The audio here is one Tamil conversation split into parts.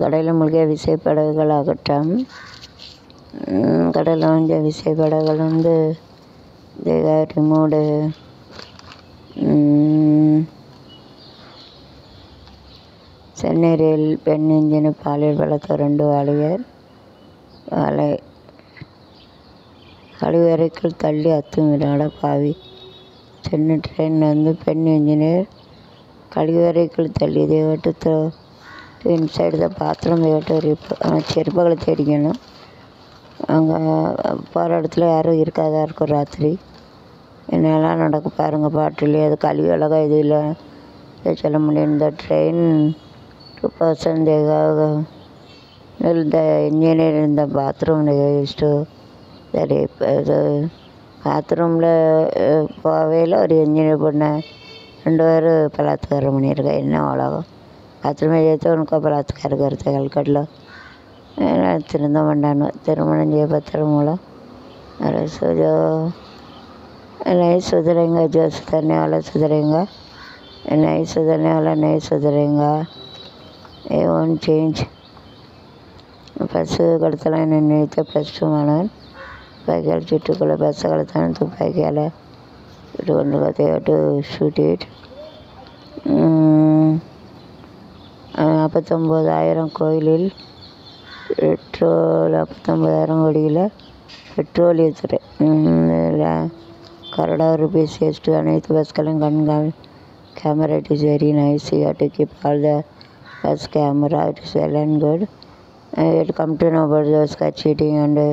கடலில் மூழ்கிய விசைப்படகுகள் அகற்றம் கடலில் மூழ்கிய விசைப்படகுகள் வந்து they got removed ம், சென்னை ரயில் பெண் இன்ஜினை பாலியல் வளர்த்த ரெண்டு வாலிபர் வாழை கழிவறைக்குள் தள்ளி அத்துமீறாட பாவி சென்னை ட்ரெயினில் வந்து பெண் இன்ஜினியர் கழிவறைக்குள் தள்ளி இதை விட்டு இன்சைடு த பாத்ரூம் விட்டு செருப்புகளை தேடிக்கணும் அங்கே போகிற இடத்துல யாரும் இருக்காதா இருக்கும் ராத்திரி என்னெல்லாம் நடக்க பாருங்க பாட்டிலே அது கல்வி அழகா இது இல்லை இதை சொல்ல முடியும் இந்த ட்ரெயின் டூ பர்சன்ட் இந்த இன்ஜினியர் இந்த பாத்ரூம் யூஸ்டு சரி இப்போ இது பாத்ரூமில் போவையில் ஒரு இன்ஜினியர் பொண்ணை ரெண்டு பேரும் பலாத்காரம் பண்ணியிருக்கேன் என்ன உலகம் பாத்ரூமே சேர்த்து உனக்கு பலாத்காரம் கருத்து கல்கட்டில் திருந்த மாட்டானு திருமணம் செய்யப்பத்திர மூலம் அரை சுஜோ नहीं सुधरेंगे जो सुधरने वाला सुधरेगा नहीं सुधरने वाला नहीं सुधरेगा ये वोंट चेंज బస్సు కడతలే నేనైతే ప్లస్ టూ మానవన్ పైకి చుట్టుకుల బస్సు కడతాను తుపాకి అలా ఇటు ఉండగా టు షూట్ ఇట్ நாற்பத்தொம்போதாயிரம் கோயிலில் பெட்ரோல் நாற்பத்தொம்போதாயிரம் கோடியில் பெட்ரோலியத்துறை கரடா ருபீஸ் எஸ்டு அனைத்து பஸ்களும் கண்காணி camera it is very nice you have to keep all the bus camera it is well and good it come to know about the sky cheating and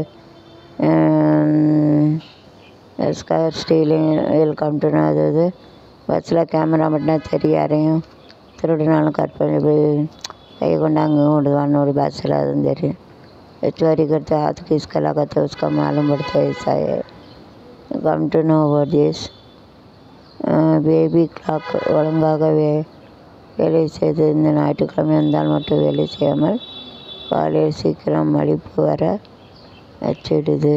sky stealing will come to know அது பஸ்ஸில் கேமரா மட்டும் தெரிய யாரையும் திருடினாலும் கற்பனை போய் கை கொண்டு அங்கே விடுவான்னு ஒரு பஸ்ஸில் அதுவும் தெரியும் चोरी करते हाथ किसका लगाते उसका मालूम पड़ता है ऐसा है come to know about this baby clock ஒழுங்காக வே வேலை செய்து இந்த ஞாயிற்றுக்கிழமை வந்தால் மட்டும் வேலை செய்யாமல் காலையில் சீக்கிரம் மலிப்பு வர வச்சிடுது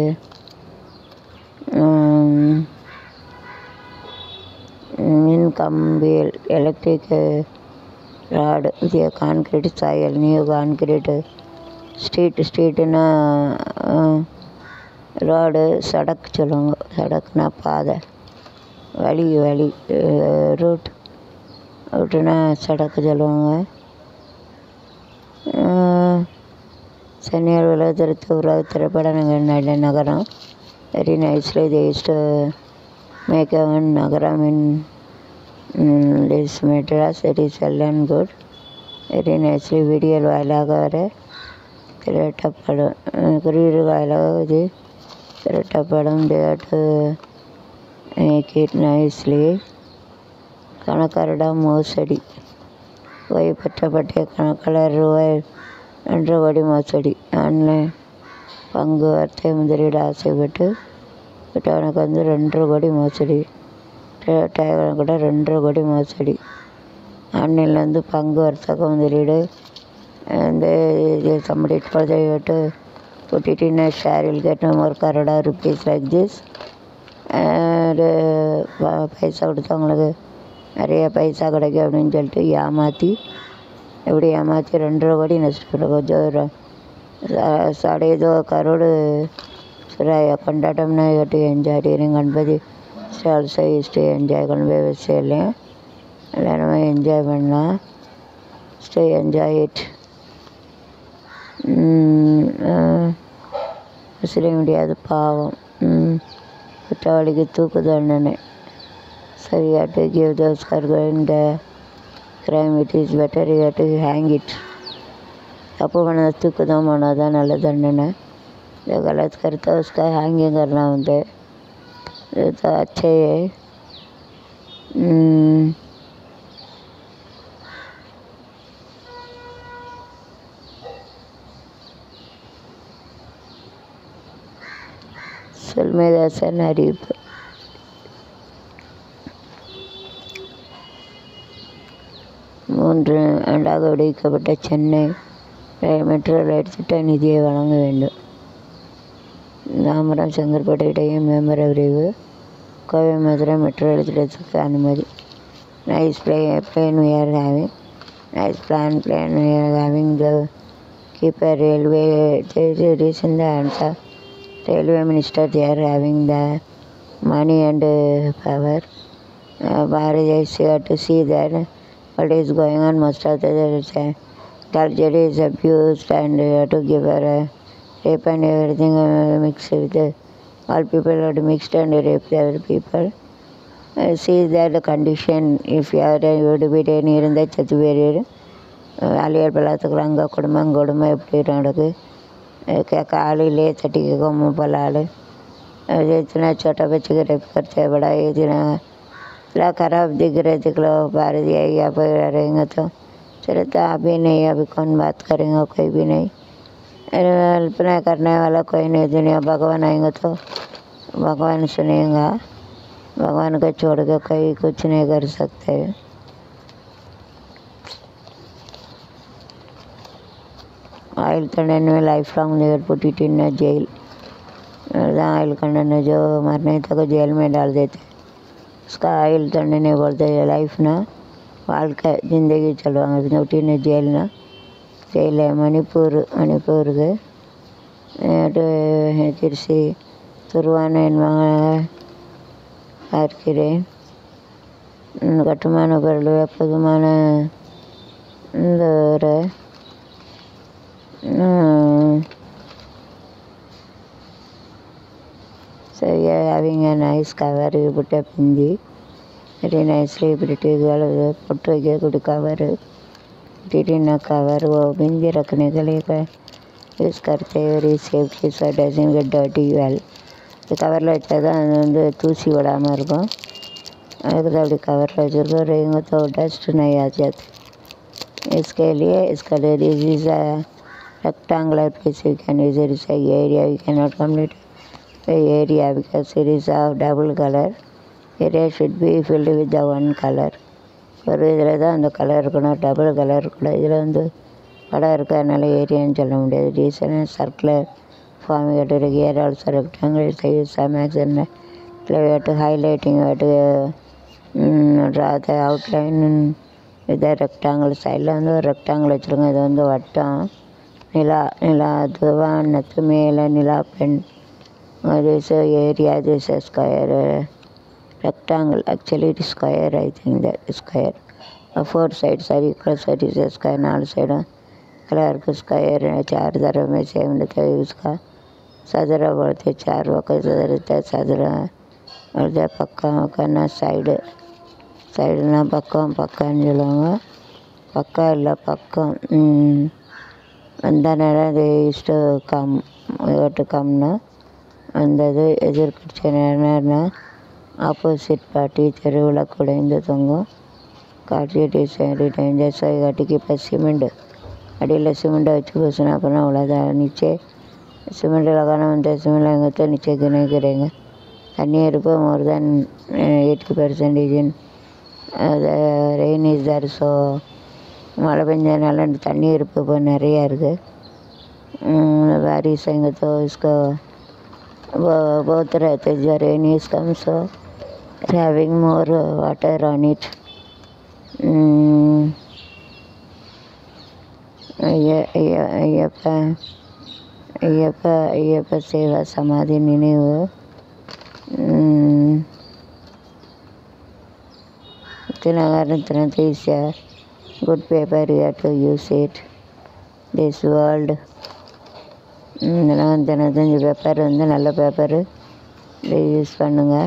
உம், மின் கம்பியில் எலக்ட்ரிக் ராடு புதிய கான்கிரீட் சாயல் நியூ கான்கிரீட்டு ஸ்ட்ரீட் ஸ்ட்ரீட்டுன்னா ரோடு சடக்கு சொல்லுவாங்க சடக்குனா பாதை வழி வழி ரூட் ரூட்டுனா சடக்கு சொல்லுவாங்க அஹ், சென்னையில் உலகத்திற்கு உலக திரைப்பட நகர் நல்ல நகரம் வெரி நைஸ்லி தேஸ்ட் மேக் அவன் நகரம் in this Madras it is well and good very nicely video வாயிலாக வர திரட்டப்படும் அஹ், குறியீடு வாயிலாக இது திரட்டப்படும் டேட்டு மேக் இட் நைஸ்லி கணக்காரிடம் மோசடி கைப்பற்றப்பட்ட கணக்காளர் ரூபாய் ரெண்டு கோடி மோசடி ஆன்லைன் பங்கு வர்த்தக முதலீடு ஆசைப்பட்டு விட்டவனுக்கு வந்து ரெண்டரை கோடி மோசடி டயவனுக்கு கூட ரெண்டரை கோடி மோசடி ஆன்லைனில் வந்து பங்கு வர்த்தக முதலீடு and uh, somebody told that you have to put it in a share, you'll get no more Karada rupees like this. And uh, ப- பைசா கொடுத்தவங்களுக்கு நிறைய பைசா கிடைக்கும் அப்படின்னு சொல்லிட்டு ஏமாற்றி எப்படி ஏமாற்றி ரெண்டரை கோடி நஷ்டப்பட கொஞ்சம் ஒரு சா- साढ़े दो करोड़ सुराया कंडाटम ने गटी एंजॉय ड्यूरिंग गणपति ஆல்சோ இஸ்டு என்ஜாய் கொண்டு வச்சு இல்லையா எல்லாருமே என்ஜாய் பண்ணலாம் ஸ்டே என்ஜாய் இட் செய்ய முடியாது பாவம் ம். குற்றவாளிக்கு தூக்கு தண்டனை சரியா to give those are going the crime it is better you to hang it தப்பு பண்ணதை தூக்கு தான் போனால் தான் நல்ல தண்டனை जो गलत करता है उसका हैंगिंग करना होता है ये तो अच्छे है हम्म, செல்மேதாசன் அறிவிப்பு மூன்று ஆண்டாக விடுவிக்கப்பட்ட சென்னை ரயில் மெட்ரோ ரயில் திட்ட நிதியை வழங்க வேண்டும் தாம்பரம் செங்கல்பட்டு இடையே மேம்பர விரைவு கோவை மதுரை மெட்ரோ ரயில் திட்டத்துக்கு அனுமதி nice play plane we are having nice plan, plan, we are having the keep a railway, there is a reason the answer. Railway minister, they are having the money and uh, power. Uh, Bharati is here to see that what is going on. Most of the uh, tragedy is abused and uh, to give her a rape and everything uh, mixed with the, all people are mixed and rape the other people. Uh, see that the condition if you are வீடு வீடு இருந்தால் செத்து போயிரு வேலையாள் பல்லாத்துக்குறாங்க குடும்பம் கொடுமை எப்படி நடக்கு கேட்க ஆள் இல்லையே தட்டி கேட்க பல ஆள் इतना छोटा बच्चे को रेप करते हैं बड़ा इतना इतना खराब दिख रहे दिख लो बाहर दिया यहाँ पर रहेंगे तो चलता अभी नहीं अभी कौन बात करेंगे कोई भी नहीं अरे अल्पना करने वाला कोई नहीं दुनिया भगवान आएंगे तो भगवान सुनेगा भगवान को छोड़ के कोई कुछ नहीं कर सकते ऑयल कंडन में life long there put it in jail oil कंडन जो मरने तक जेल में डाल देते उसका ஆயில் தண்டனை போலते லைஃப்னா வாழ்க்கை ஜிந்தகி சொல்லுவாங்க நொட்டின்னு ஜெயில்னா ஜெயிலில் மணிப்பூர் மணிப்பூருக்கு திருச்சி துருவான என்பாங்க பார்க்கிறேன் கட்டுமான பொருள் பொதுமான இந்த ஒரு So we are having a nice cover. We put up in the very nicely pretty girl put a good cover. Did in a cover वो बिंदी रखने के लिए का யூஸ் करते very safely so it doesn't get dirty well. இந்த கவரில் வச்சா தான் அது வந்து தூசி விடாமல் இருக்கும் அதுக்கு தான் அப்படி கவரில் வச்சுருக்கோம் रहेंगे तो डस्ट नहीं आ जाती इसके लिए इसका लिए this is a rectangular piece we can use it as a area we cannot complete the area because it is of double color area should be filled with the one color ஒரு இதில் தான் அந்த கலர் இருக்கணும் டபுள் கலர் இருக்கக்கூடாது இதில் வந்து படம் இருக்கிறதுனால ஏரியான்னு சொல்ல முடியாது ரீசன் சர்க்குலர் ஃபார்ம் கேட்டு are also rectangle size max என்ன இல்லை to highlighting to draw the outline இதை ரெக்டாங்கிள் சைடில் வந்து ஒரு ரெக்டாங்கிள் வச்சுருங்க இது வந்து வட்டம் நிலா நிலா அது வானத்து மேலே நிலா பெண் this area this is square uh, rectangle actually it is square I think that is square uh, four sides are equal so it is a square नाल साइड कलर का स्क्वायर है चार तरफ में सेम रहता है उसका सदरा बोलते हैं, चार वक्त सदर रहता है सदरा और जब पक्का करना साइड சைடுனா பக்கம் பக்கம்னு சொல்லுவாங்க பக்கம் இல்லை பக்கம் அந்த நேரம் அது இஷ்ட கம் டு கம்னா அந்த இது எதிர்கட்சி நேரம்னா ஆப்போசிட் பார்ட்டி தெருவில் குடைந்து தொங்கும் காட்சி டிசைன் டேஞ்சர் ஸோ காட்டிக்கு இப்போ சிமெண்ட் அடியில் சிமெண்ட்டை வச்சு பூசினா அப்புறம் அவ்வளோதான் நிச்சய சிமெண்ட் लगाना வந்து சிமெண்ட் எங்கே तो नीचे गिने गिरेंगे தண்ணி இருப்பு more than eighty percentage rain is there so மழை பெஞ்சதுனால தண்ணி இருப்பு இப்போ நிறையா இருக்குது बारिश आएंगे तो इसको वो- बहुत रहते जो rain is come so having more water on it Ayyappa Ayyappa Ayyappa ಸೇವಾ ಸಮಾಧಿ ನೆನೆವು ತಿನ್ನಗಾರಂತ is good paper you have to use it this world தினம் தினத்தஞ்சு பேப்பர் வந்து நல்ல பேப்பரு இதை யூஸ் பண்ணுங்கள்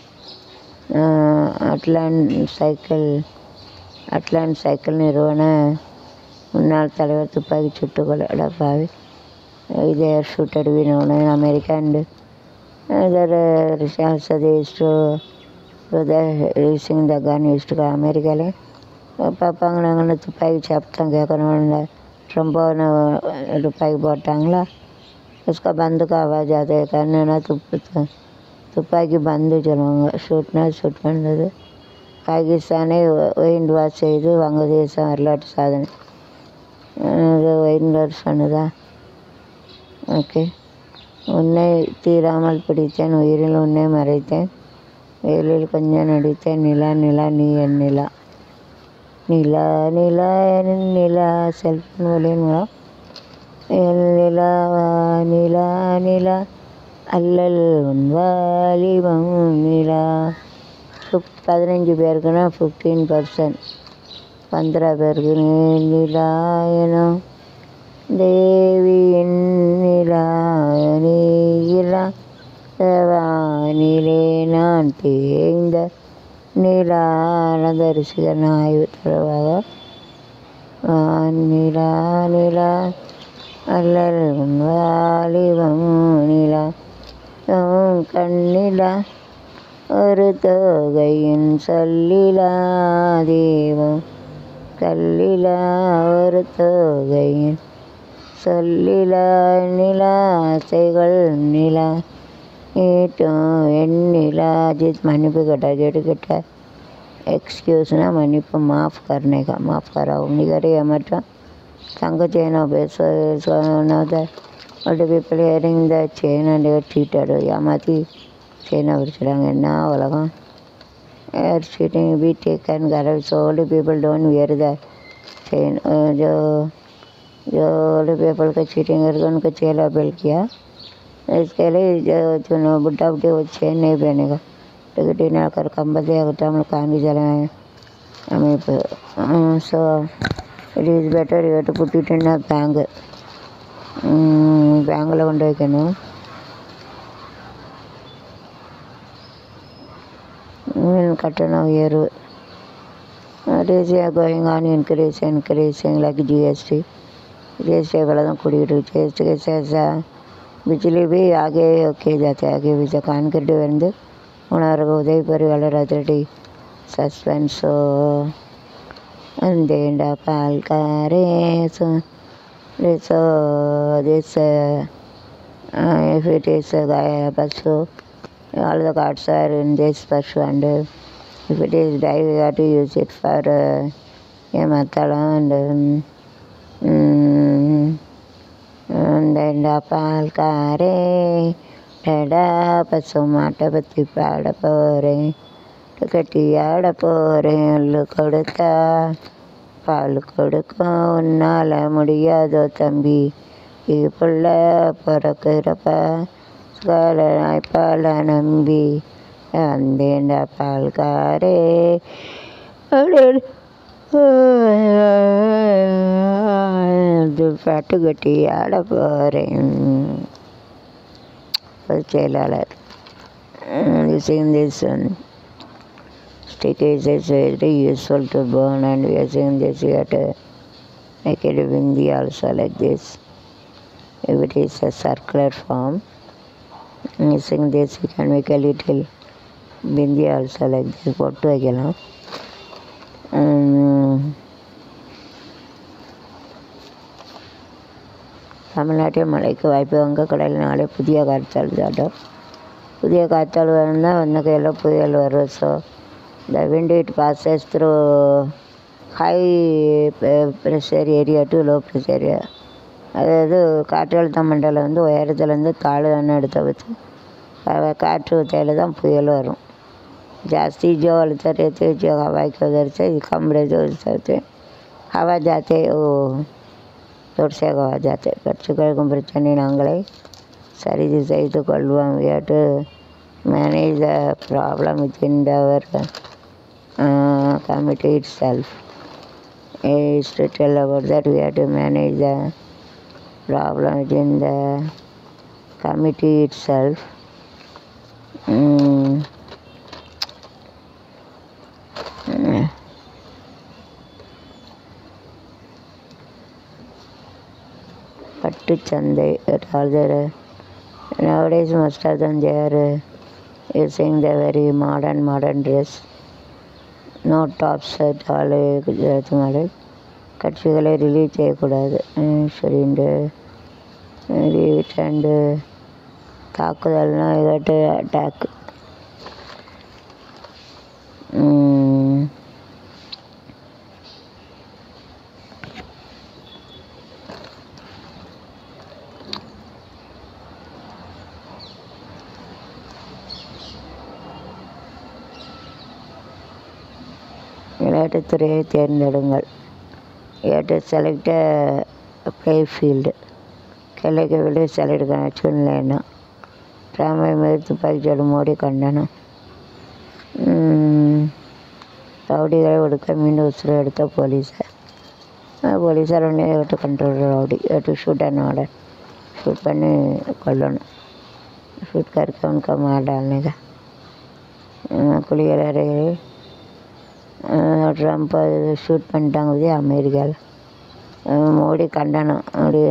அட்லான் சைக்கிள் அட்லான் சைக்கிள் நிறுவன முன்னாள் தலைவர் துப்பாக்கி சுட்டு கொலை பாவி இதே ஷூட்டட் வினோன் America and other also they use to using the gun use to அமெரிக்காலே பார்ப்பாங்க நாங்கள் துப்பாக்கி சப்தம் கேட்கணும் ரொம்ப துப்பாக்கி போட்டாங்களா उसका बंद का आवाज़ आता है करना துப்பு துப்பாக்கி பந்து சொல்லுவாங்க ஷூட்னா ஷூட் பண்ணுறது பாகிஸ்தானை ஒயிண்ட் வாஷ் செய்து வங்கதேசம் வரலாற்று சாதனை இது ஒயிண்ட் வாஷ் பண்ணுதா ஓகே உன்னை தீராமல் பிடித்தேன் உயிரில் உன்னை மறைத்தேன் வெயிலில் கொஞ்சம் நடித்தேன் நிலா நிலா நீ என் நிலா நிலா நிலா என் நிலா செல்ஃபோன் வழியின் மூலம் என் நிலா நிலா நிலா அல்லல் உன் வாலிபம் நிலா ஃபிஃப்ட் பதினஞ்சு பேருக்குன்னா ஃபிஃப்டீன் பர்சன்ட் பந்திரா பேருக்கு நிலாயனம் தேவியின் நிலாயனிலா வானிலே நான் தேய்ந்த நிலானந்த ரிசிகன் ஆய்வு தொடர்பாக நிலா நிலா அல்லல் உன் வாலிபம் நிலா உன் கண்ணிலா ஒரு தொகையின் சொல்லிலா தெய்வம் கல்லிலா ஒரு தொகையின் சொல்லிலா நிலா ஆசைகள் நிலா ஈட்டும் வெண்ணிலா அஜித் மன்னிப்பு கேட்டா जेठ கேட்டா एक्सक्यूज ना मन्निப்பு माफ़ करने का माफ़ कराओ निगरे मटा தங்க செயினை பேச சொன்னதை ஒரு people hearing the chain and cheated ஏமாற்றி செயினை பிடிச்சிட்டாங்க என்ன உலகம் ஏர் சீட்டிங் பி டேக்கன் கரல் so old people don't wear the chain जो जो ओल्ड पीपल का चीटिंग करके उनको चेला बेल किया इसके लिए जो जो बुढ़ा बुढ़ी वो चेन नहीं पहनेगा टिकट ना कर कंबल दिया हम कान भी जलाए हमें so it is better you to put it in a bank பேங்கில் கொண்டு வைக்கணும் மீன் கட்டணம் உயர்வு it is uh, going on increase increasing like GST GST वाला तो कुड़ी GST के से बिजली भी आगे ओके जाते आगे भी कान कटी வந்து உணர்வு உதவிபெறி வளராதிரடி சஸ்பென்ஸோ அந்தேண்ட பால்காரே so so this if it is a guy pashu all the cards are in this pashu and uh, if it is dye we have to use it for uh, a matala and um, mm, and then பால்காரே டடா பசு மாட்டை பற்றி பாட போகிறேன் கட்டி ஆட போகிறேன் அள்ளு கொடுத்தா பால் கொடுக்கும் உன்னால் முடியாதோ தம்பி புள்ள பிறக்கிறப்ப காலனாய் பால நம்பி வந்தேன்டா பால்காரே அது பாட்டு கட்டி ஆட போகிறேன் செயலாளர் using this one stick is is very useful to burn and using this you have to make it windy also like this if it is a circular form using this you can make a little windy also like this போட்டு வைக்கலாம் உம், தமிழ்நாட்டில் மழைக்கு வாய்ப்பு வங்கக்கடலில் நாளை புதிய காற்றால் சாட்டம் புதிய காற்றால் வந்தால் வந்த கையில் புயல் வரும் so the wind it passes through high pe- pressure area to low pressure area அதாவது காற்றழுத்த மண்டலம் வந்து உயரத்துலேருந்து தாழ்வான இடத்த வச்சு அஹ் காற்று தேயில தான் புயல் வரும் जास्ती जो अड़ता रहते जो हवा के उधर से कम रहते उस से हवा जाते वो தோர் சேகவா ஜாத்தை கட்சிகளுக்கும் பிரச்சனை நாங்களே சரி செய்து கொள்வோம் we have to manage the problem within our uh, committee itself is to tell about that we have to manage the problem within the committee itself mm. Mm. பட்டுச்சந்தை rather nowadays most of them they are uh, using the very modern modern dress no tops at all Gujarat model கட்சிகளை ரிலீஸ் செய்யக்கூடாது ம், சரிண்டு லீவ் அண்டு தாக்குதல்னா ஏதாட்டு அட்டாக் விளையாட்டுத்துறையை தேர்ந்தெடுங்கள் ஏட்டு செலக்ட் ப்ளே ஃபீல்டு ಕೆಳಗೆ ವಿಡಿಯೋ ಸೆಲೆಕ್ಟ್ ಚುನ್ಲೇನು ರಾಮಾಯ ಮೇಲೆ ತುಪ್ಪಾಕಿ ಜಡು ಮೋಡಿ ಕಂಡನು ರೌಡಿಗಳೇ ಹುಡುಕ ಮೀನು ಉಸಿರು எடுத்த போலீஸை போலீஸார் உடனே எட்டு கண்ட்ரோல் ரவுடி எட்டு ஷூட் ஆனோட ஷூட் பண்ணி கொல்லணும் ஷூட் करके उनका मार डालने का குளியலறை ட்ரம்ப் ஷூட் பண்ணிட்டாங்க விஜய் அமெரிக்காவில் மோடி கண்டனம் அப்படி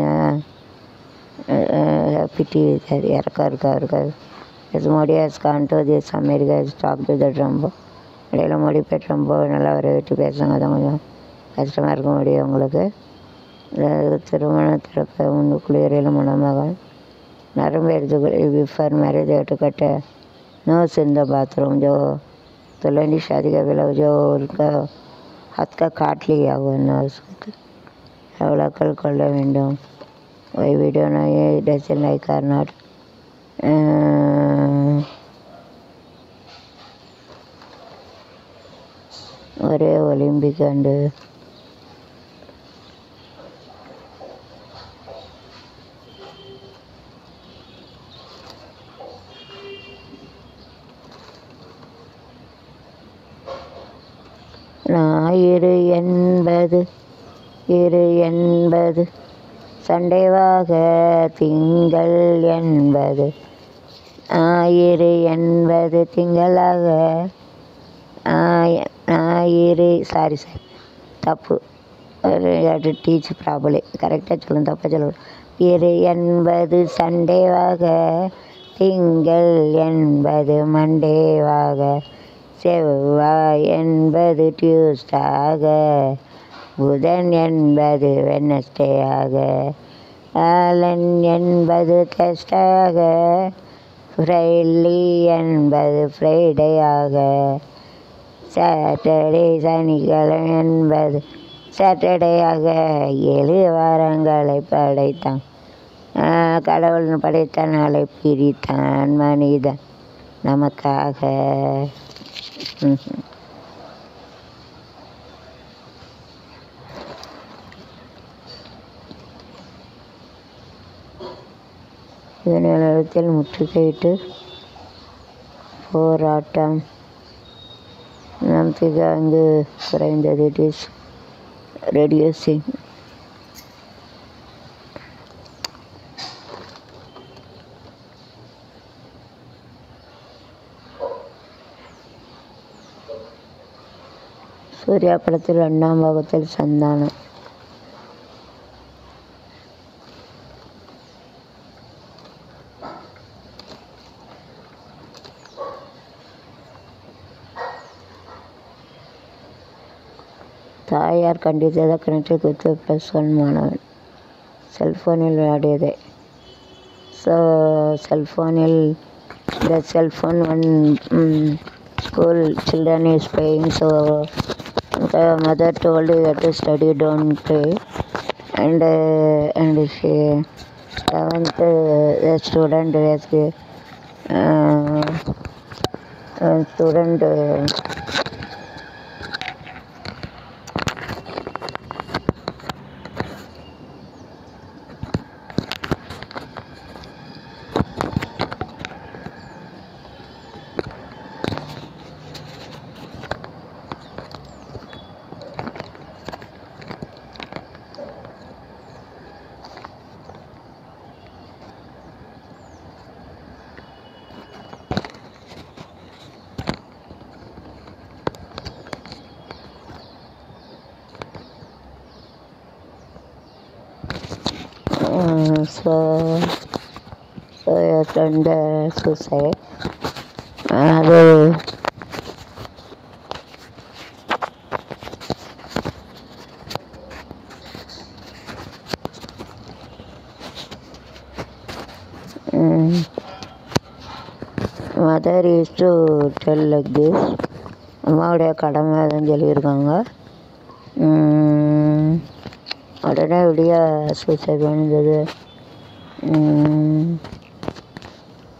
pity that இறக்கம் இருக்கா இருக்காது yes Modi has gone to this America has talk to the ட்ரம்போ இடையில மோடி போய் ட்ரம்போ நல்லா வரவேற்று பேசுங்க அதான் கொஞ்சம் கஷ்டமாக இருக்க முடியும் உங்களுக்கு திருமணத்தில் முன்பு குளியறையில் மணமகன் நரம்பு எடுத்து बिफोर मैरिज है तो cut nurse in the bathroom जो दुल्हन की शादी का बेला जो उनका हाथ का काट लिया हुआ नर्स எவ்வளோ அக்கள் கொள்ள வேண்டும் ஒய் வீடியோ நான் டசன் லைக் ஆர் நாட் ஒரே ஒலிம்பிக் அண்டு ஞாயிறு என்பது இரு என்பது சண்டைவாக திங்கள் என்பது ஞாயிறு என்பது திங்களாக ஞாய- ஞாயிறு சாரி சார் தப்பு ஒரு டீச் ப்ராபலி கரெக்டாக சொல்லணும் தப்பாக சொல்லணும் இரு என்பது சண்டேவாக திங்கள் என்பது மண்டேவாக செவ்வாய் என்பது டியூஸ்டாக புதன் என்பது வெனஸ்டேயாக ஆலன் என்பது டெஸ்டாக ஃப்ரைலி என்பது ஃப்ரைடேயாக சாட்டர்டே சனிக்கிழமை என்பது சாட்டர்டேயாக ஏழு வாரங்களை படைத்தான் ஆஹ் கடவுள் படைத்த நாளை பிரித்தான் மனிதன் நமக்காக ம்ஹும். இதனிலத்தில் முற்றுகையிட்டு போராட்டம் நம்பிக்கை அங்கு குறைந்தது இட் இஸ் ரெடியூசிங் சூர்யா படத்தில் ரெண்டாம் பாகத்தில் சந்தானம் தாயார் கண்டித்ததை கிணற்றில் குத்து ப்ளஸ் ஒன் மாணவன் செல்ஃபோனில் விளையாடியதை ஸோ செல்ஃபோனில் இந்த cellphone one school children is playing so the mother told you to study don't play and uh, and she seventh uh, the student was uh, uh, student uh, uh, so so your friend uh, suicide அது mother is to tell like this அம்மாவுடைய கடமை அதுன்னு சொல்லியிருக்காங்க உம், உடனே விடிய சூசைட் பண்ணிருந்தது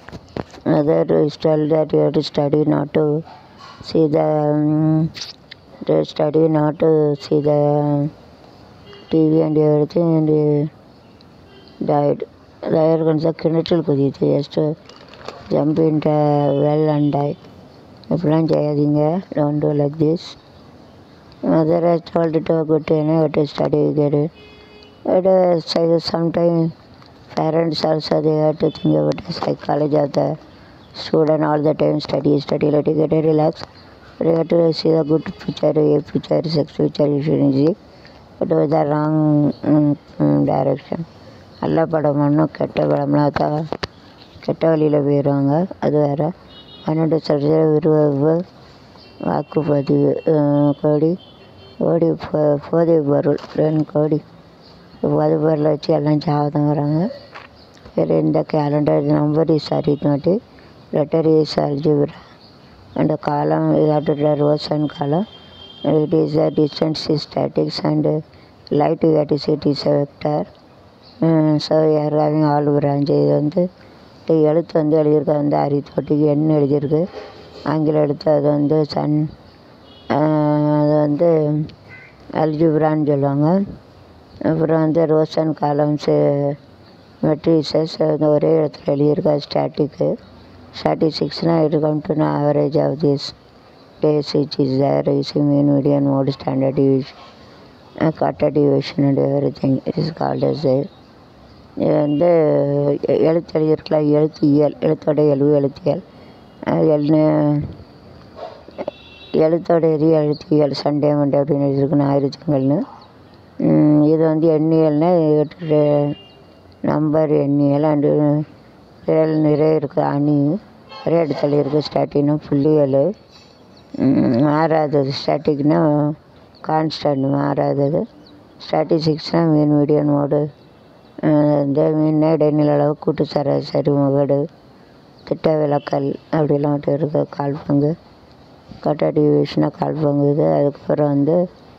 mother is tell that you to study not to see the um, they study not to see the TV and everything and uh, died. There comes a கிணற்றில் குதித்து just to jump into well and die. இப்படிலாம் செய்யாதீங்க don't do like this. Mother has told it to go to any to study get it. But uh, so- sometimes parents also they have to think about the psychology of the student all the time study study let it get a relax. But you have to see the good picture, a picture, sex picture you shouldn't see. But with the wrong mm, mm, direction. நல்ல படம் ஒன்றும் கெட்ட படம்லாம் தான் கெட்ட வழியில் போயிடுவாங்க அது வேறு பன்னெண்டு சதவீத விருவ வாக்குப்பதிவு அஹ், கோடி கோடி போ- போதைப் பொருள் ரெண்டு கோடி போதைப் பொருளை வச்சு எல்லாம் சாவதான் வராங்க வேறு இந்த calendar number is arithmetic letter is algebra and the column is after the rows and column it is a distance is statics and uh, light you get is it is a vector uh, so we are having all branch இது வந்து இந்த எழுத்து வந்து எழுதியிருக்கு வந்து அரித்தொட்டிக்கு எண் எழுதியிருக்கு ஆங்கில எழுத்து அது வந்து சன் அது வந்து அல்ஜிப்ரான்னு சொல்லுவாங்க அப்புறம் வந்து ரோஸ் அண்ட் காலம்ஸு மெட்ரிசஸ் அது ஒரே இடத்துல எழுதியிருக்கு அது ஸ்டாட்டிக்கு ஸ்டாட்டிஸ்டிக்ஸ்னால் it come to know average of this days which is there is mean median mode standard deviation uh, quarter deviation and everything it is called as a இது வந்து எ- எழுத்து எழுதியிருக்கலாம் எழுத்தியல் எழுத்தோட எழுவு எழுத்தியல் அது எழு எழுத்தோட எரி எழுத்தியல் சண்டே மண்டே அப்படின்னு எழுதியிருக்கு ஞாயிற்றுங்கள்னு உம், இது வந்து எண்ணியல்னா எட்டு நம்பர் எண்ணியல் அண்டு விரல் நிறைய இருக்குது அணி நிறைய இடத்துல இருக்குது ஸ்டாட்டிக்னா புள்ளியல் உம், மாறாதது ஸ்டாட்டிக்னா கான்ஸ்டன்ட் மாறாதது ஸ்டாட்டிஸ்டிக்ஸ்னால் மீன் மீடியன் மோடு இந்த மீன் இடைநில அளவு கூட்டு சராசரி முகடு திட்ட விலக்கல் அப்படிலாம் மட்டும் இருக்குது கால் பங்கு கட்ட டிவிஷனாக கால் பங்கு இது அதுக்கப்புறம் வந்து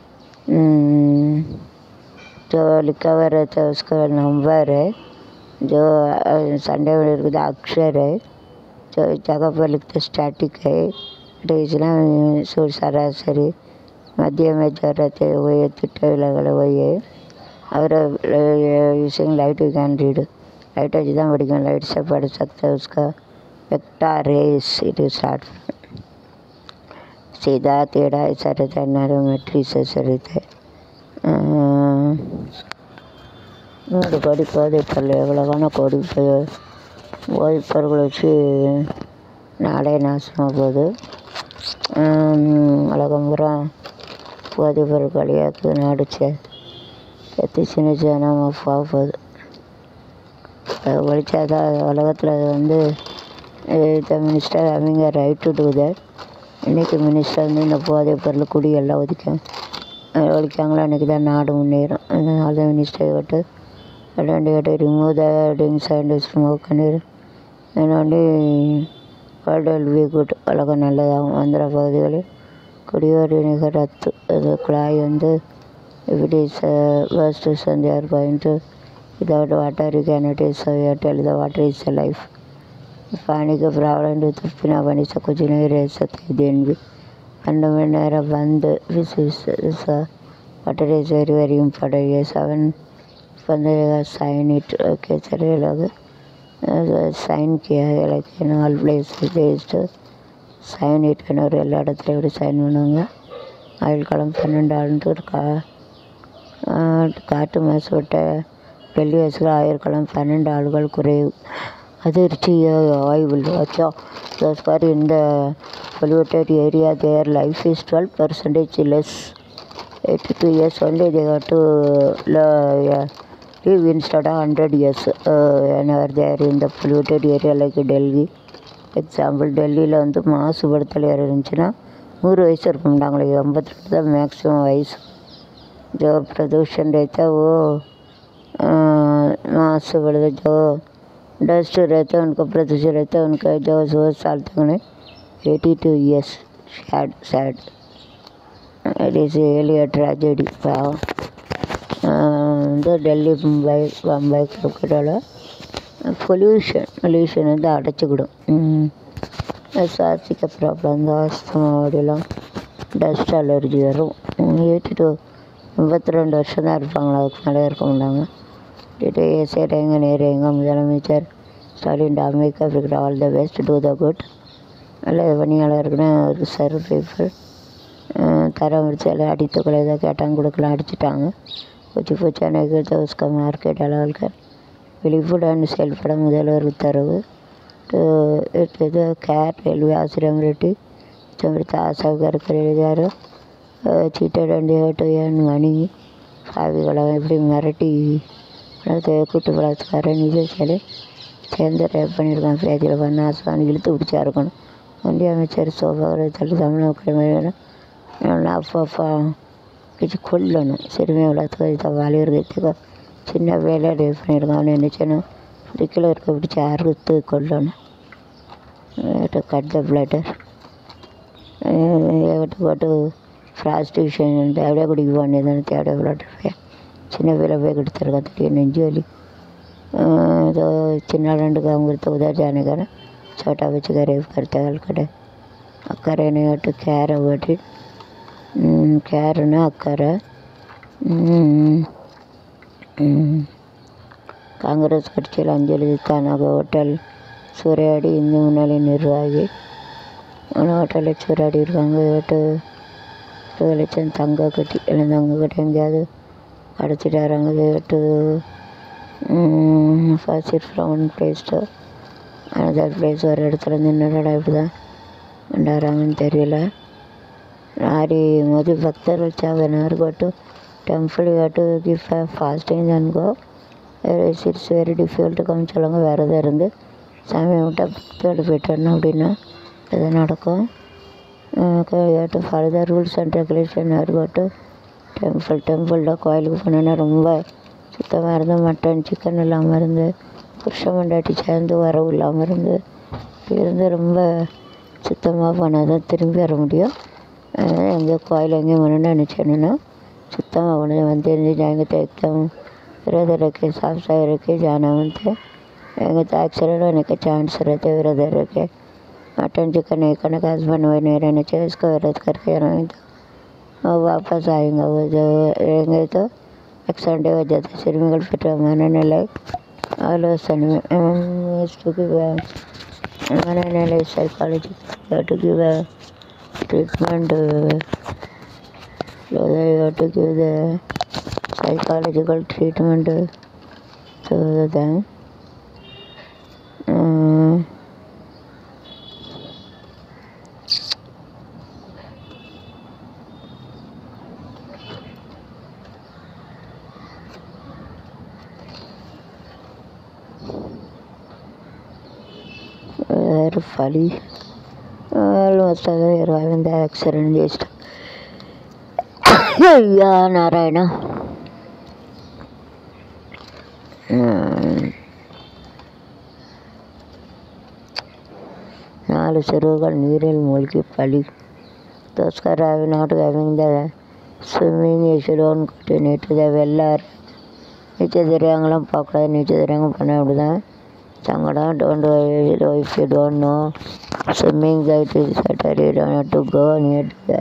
जो लिखा हुआ रहता है उसका नंबर है जो संडे में இருக்குது अक्षर है जो जगह पर लिखते स्टैटिक है इसना सूर्य सरासरी मध्य में जो रहते हैं वही तिट्ट विलगल वही है और using light you can read light वச்சு தான் படிக்கணும் लाइट से पढ़ सकते हैं उसका vector rays it is start सीधा टेढ़ा ऐसा रहता है नरम मैट्रिसेस रहते हैं நூறு கோடி போதைப்பொருள் எவ்வளோக்கான கோடி போய் போதைப்பொருட்களை வச்சு நாடே நாசமாக போகுது உலகம் பூரா போதைப்பொருள் களியாக்கு நாடு சே எத்தி சின்ன ஜனமாக போகுது அது ஒழிச்சாதான் உலகத்தில் வந்து the minister having a right to do that இன்றைக்கி மினிஸ்டர் வந்து இந்த போதைப் பொருள் குடி எல்லாம் ஒதுக்க ஒழிக்காங்களோ அன்றைக்கி தான் நாடு முன்னேறும் அதனால தான் மினிஸ்டர் விட்டு ரெண்டு கேட்டு remove the drinks and smoke and இன்னொன்று வேர்ல்டு வில் பி குட் உலகம் நல்லதாகும் ஆந்திர பகுதிகளில் குடியோர் நிகர் ரத்து அது குழாய் வந்து இப்படி ஃபர்ஸ்ட் சந்தி or point without water you can it is tell the water is a life पानी के प्रॉब्लम तो तो बिना पानी से कुछ नहीं रह सकते दिन भी ठंड में मेरा बंद water is very very important ये सेवन बंदेगा साइन इट ओके चले लोग சைன் किया है like in all places based sign it ஒரு எல்லா இடத்துலையும் எப்படி சைன் பண்ணுவாங்க ஆயுள் காலம் பன்னெண்டு ஆண்டு கா காட்டு மாசுபட்ட டெல்லி வயசில் ஆயிரக்காலம் பன்னெண்டு ஆளுகள் குறைவு அதிர்ச்சி ஆய்வில் வச்சா thus far in the polluted area their life is 12 percentage less 82 years only they got to la- yeah, live instead of 100 years uh, whenever they are in the polluted area like Delhi example டெல்லியில் வந்து மாசுபடுத்தல் யார் இருந்துச்சுன்னா நூறு வயசு இருக்கும்டாங்களே எண்பத்தி ரெண்டு தான் மேக்ஸிமம் வயசு जो प्रदूषण रहता है वो अ, मास बढ़ता जो डस्ट रहता है उनका प्रदूषण रहता है उनका जो सौ साल तक उन्हें eighty two years sad sad it is really a tragedy पाव வந்து டெல்லி மும்பை பம்பாய் கல்கட்டாவில் பொல்யூஷன் பொல்யூஷன் வந்து அடைச்சிக்கிடும் சுவாசிக்க ப்ராப்ளம் இந்த ஆஸ்துமா அப்படிலாம் டஸ்ட் அலர்ஜி வரும் எயிட்டி டூ எண்பத்தி ரெண்டு வருஷம் தான் இருப்பாங்களா அதுக்கு மேலே இருக்க மாட்டாங்க டிடே சேரங்க நேரங்க முதலமைச்சர் ஸ்டாலின் டாமிக் Africa all the best to the good நல்ல பணியாளருக்குன்னு ஒரு சர் பீப்புள் தரம் வச்சு எல்லாம் அடித்து கொலை ஏதோ கேட்டாங்க கொடுக்கலாம் அடிச்சிட்டாங்க பூச்சி பூச்சி அணைக்கிறது உஸ்கா மார்க்கெட் அளவுக்கு விழிப்புடன் செயல்பட முதல்வர் உத்தரவு இது கேர் ரயில்வே ஆசிரியம் ரெட்டி தமிழ்த்த ஆசாவுக்கு எழுதியார் சீட்டட் அண்ட் ஹேட்டு ஏன் மணி சாவிகளை எப்படி மிரட்டி கூட்டு பலாத்காரம் நிகழ்ச்சியில் சேர்ந்து ரேப் பண்ணியிருக்கான் பேஜில் பண்ண ஆசான் இழுத்து பிடிச்சா இருக்கணும் ஒன்றிய அமைச்சர் சோபாவரத்தில் தமிழ் மக்கள் வேணும் அப்பப்போ கிச்சு கொல்லணும் சிறுமி வளர்த்து வலியுறுத்தி சின்ன வேலை ரேப் பண்ணியிருக்கான் அவனை என்ன செய்யணும் பிடிக்கல இருக்க பிடிச்சி அறுத்து கொல்லணும் கட் த பிளட்டர் எட்டு போட்டு ப்ராஸ்டியூஷன் தேவையாக குடிக்க போனது தேவையாக விளாட்டுருப்பேன் சின்ன வேலை போய் கொடுத்துருக்கேன் திடீர்னு நெஞ்சு வலி ஏதோ చిన్న రెండు కాంగులతో ఉదర్ జానగానే చోటా వచ్చి రేపు కడితే కಡೆ అక్కరేనే అటు క్యార ఒకటి క్యారన అక్కర ಕಾಂಗ್ರೆಸ್ ಕட்சியில் அஞ்சலி தானாக ஹோட்டல் சூறையாடி இந்து முன்னணி நிர்வாகி ஆனால் ஹோட்டலில் சூறையாடி இருக்காங்க எட்டு இருபது லட்சம் தங்க கட்டி இல்லை தங்க கட்டி எங்கேயாவது அடைச்சிட்டாராங்க எட்டு first from one place to another place ஒரு இடத்துல இருந்து இன்னொரு இடம் இப்படி தான் கொண்டாடுறாங்கன்னு தெரியல ஆரி மோதி భక్తులు వచ్చా whenever go to temple you to give fasting and go it's very difficult கம்மி சொல்லுவாங்க விரதம் இருந்து சாமி விட்டா பக்தியோடு போயிட்டோன்னா அப்படின்னா இது நடக்கும் to follow the rules and regulation or go to temple டெம்பிளில் கோயிலுக்கு போனோன்னா ரொம்ப சுத்தமாக இருந்து மட்டன் சிக்கன் இல்லாமல் இருந்து புருஷன் பொண்டாட்டி சேர்ந்து வரவு இல்லாமல் இருந்து இருந்து ரொம்ப சுத்தமாக போனால் தான் திரும்பி வர முடியும் அதனால் எங்கேயோ கோயில் எங்கேயும் போகணுன்னு நினச்சேன்னா சுத்தமாக போனது வந்து இருந்து ಜಾಗೃತಿ एकदम ಇರೋದೇ ಇರೋಕ್ಕೆ ಸಾಫ್ ಸಾಫ್ ಇರೋಕ್ಕೆ ಜಾನ ಅಂತ ಹೆಂಗತ್ತೆ ಆಕ್ಸಿಡೆಂಟ್ होने चांस रहते इधर इरोಕ್ಕೆ मटन चिकन एक खाने का हस्बैंड वही नहीं रहना चाहिए इसको व्रत करके नहीं तो वो वापस आएंगे वो जो रहेंगे तो एक्सीडेंट हो जाता है सिरमिगल फिट मानने लायक ಆಲೋಚನೆ ಎಷ್ಟು ಮನೆಯಲ್ಲಿ psychology to give a treatment so they have to give the psychological treatment to them uh, వేరు ఫలి వాళ్ళు వస్తుంది ఇరవై మంది యాక్సిడెంట్ చేసిన అయ్యా నారాయణ நாலு சிறுவர்கள் நீரில் மூழ்கி பலி தோஸ்கர் have not having the swimming issue கொட்டி நேற்று த வெள்ளார் நீச்சல் தெரியாங்களாம் பார்க்கக்கூடாது நீச்சல் தெரியாங்க பண்ண அப்படிதான் சங்கடம் don't if you don't know swimming side is better you don't to go near to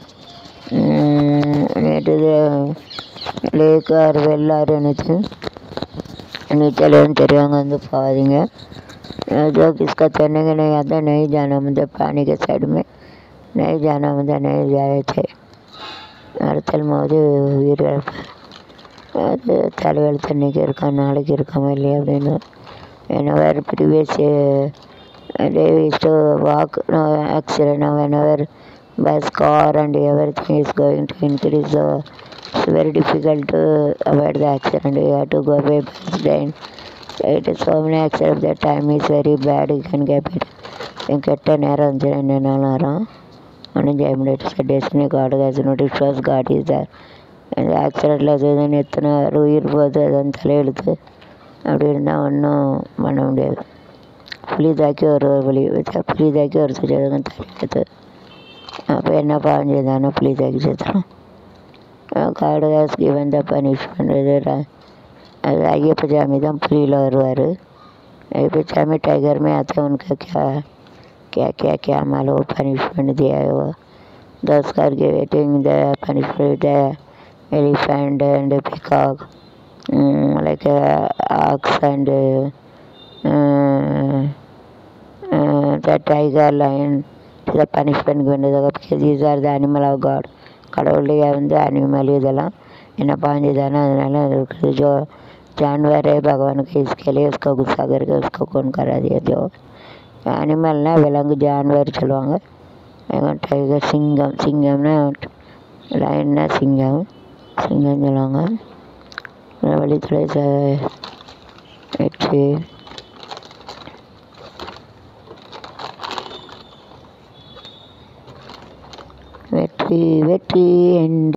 near to lake or வெள்ளாறு எனக்கு நீச்சல் தெரியாங்க வந்து போகாதீங்க जो किसका तैरने के नहीं आता नहीं जाना मुझे पानी के साइड में नहीं जाना मुझे नहीं जाए थे அடுத்தல் போது உயிர் அது தலைவெழுத்து இன்றைக்கி இருக்கான் நாளைக்கு இருக்காம இல்லையா அப்படின்னு whenever previous uh, day we used to walk no accident now whenever bus car and everything is going to increase so it's very difficult to avoid the accident you have to go by bus then it is so many accidents the time is very bad you can get it என் கெட்ட நேரம் இருந்துச்சு ரெண்டு நாள் நேரம் ஒன்றும் செய்ய முடியாது டெஸ்டினி காடு காசு notice shows God is there அந்த ஆக்சிடெண்ட்டில் அது இதுன்னு எத்தனை ஒரு உயிர் போகுது அதுன்னு தலையெழுத்து அப்படி இருந்தால் ஒன்றும் பண்ண முடியாது புளி தாக்கி ஒரு வழி புளி தாக்கி ஒரு சுஜாதகம் தலையெழுத்து அப்போ என்ன பாவம் செய்தானோ புளி தாக்கி செத்துறோம் காடு காசுக்கு வந்த பனிஷ்மெண்ட் இது ர- அது ஐயப்ப சாமி தான் புலியில் வருவார் ஐயப்ப சாமி टाइगर में आते हैं उनका क्या क्या क्या क्या मालूम पनिशमेंट दिया है वो those cultivating the punishment the elephant and the peacock, mm, like uh, ox and uh, uh, uh, the tiger, lion, to the punishment given to the because these are the animal of God. கடவுளுடைய வந்து அனிமல் இதெல்லாம் என்ன பாஞ்சு தானே அதனால அது இருக்குது जो जानवर है भगवान के इसके लिए उसको गुस्सा करके उसको कौन करा दिया जो அனிமல்னா விலங்கு ஜான்வர் சொல்லுவாங்க டைகர் சிங்கம் சிங்கம்னா லைன்னா சிங்கம் சிங்கம் சொல்லுவாங்க வழித்துறை ச- வெற்றி வெற்றி வெற்றி என்று